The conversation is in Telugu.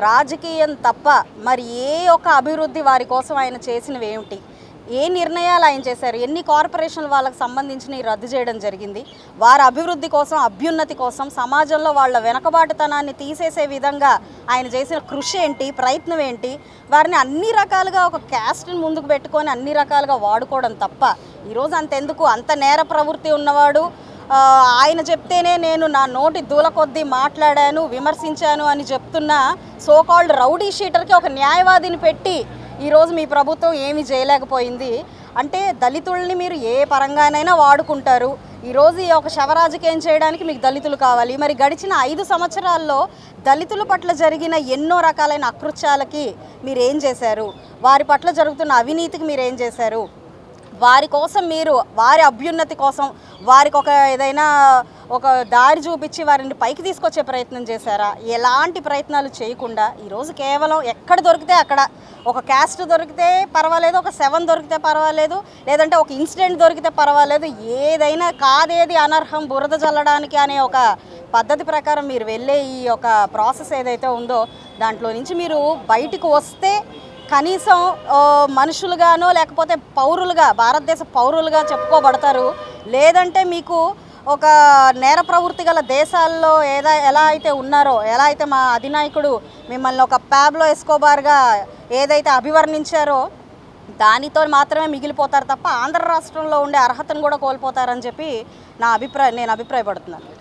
రాజకీయం తప్ప మరి ఏ ఒక్క అభివృద్ధి వారి కోసం ఆయన చేసినవి ఏమిటి ఏ నిర్ణయాలు ఆయన చేశారు ఎన్ని కార్పొరేషన్లు వాళ్ళకి సంబంధించినవి రద్దు చేయడం జరిగింది వారి అభివృద్ధి కోసం అభ్యున్నతి కోసం సమాజంలో వాళ్ళ వెనకబాటుతనాన్ని తీసేసే విధంగా ఆయన చేసిన కృషి ఏంటి ప్రయత్నం ఏంటి వారిని అన్ని రకాలుగా ఒక క్యాస్ట్ని ముందుకు పెట్టుకొని అన్ని రకాలుగా వాడుకోవడం తప్ప ఈరోజు అంతెందుకు అంత నేర ప్రవృత్తి ఉన్నవాడు ఆ, ఆయన చెప్తేనే నేను నా నోటి దూల కొద్దీ మాట్లాడాను విమర్శించాను అని చెప్తున్న సోకాల్డ్ రౌడీ షీటర్కి ఒక న్యాయవాదిని పెట్టి ఈరోజు మీ ప్రభుత్వం ఏమీ చేయలేకపోయింది అంటే దళితుల్ని మీరు ఏ పరంగానైనా వాడుకుంటారు ఈరోజు ఈ ఒక శవ రాజకీయం చేయడానికి మీకు దళితులు కావాలి మరి గడిచిన ఐదు సంవత్సరాల్లో దళితుల పట్ల జరిగిన ఎన్నో రకాలైన అకృత్యాలకి మీరు ఏం చేశారు వారి పట్ల జరుగుతున్న అవినీతికి మీరు ఏం చేశారు వారి కోసం మీరు వారి అభ్యున్నతి కోసం వారికి ఒక ఏదైనా ఒక దారి చూపించి వారిని పైకి తీసుకొచ్చే ప్రయత్నం చేశారా ఎలాంటి ప్రయత్నాలు చేయకుండా ఈరోజు కేవలం ఎక్కడ దొరికితే అక్కడ ఒక క్యాస్ట్ దొరికితే పర్వాలేదు ఒక సెవెన్ దొరికితే పర్వాలేదు లేదంటే ఒక ఇన్సిడెంట్ దొరికితే పర్వాలేదు ఏదైనా కాదేది అనర్హం బురద చల్లడానికి అనే ఒక పద్ధతి ప్రకారం మీరు వెళ్ళే ఈ యొక్క ప్రాసెస్ ఏదైతే ఉందో దాంట్లో నుంచి మీరు బయటికి వస్తే కనీసం ఆ, మనుషులుగానో లేకపోతే పౌరులుగా భారతదేశ పౌరులుగా చెప్పుకోబడతారు లేదంటే మీకు ఒక నేర ప్రవృత్తి గల దేశాల్లో ఏదా ఎలా అయితే ఉన్నారో ఎలా అయితే మా అధినాయకుడు మిమ్మల్ని ఒక ప్యాబ్లో ఎస్కోబార్గా ఏదైతే అభివర్ణించారో దానితో మాత్రమే మిగిలిపోతారు తప్ప ఆంధ్ర రాష్ట్రంలో ఉండే అర్హతను కూడా కోల్పోతారని చెప్పి నా అభిప్రాయం నేను అభిప్రాయపడుతున్నాను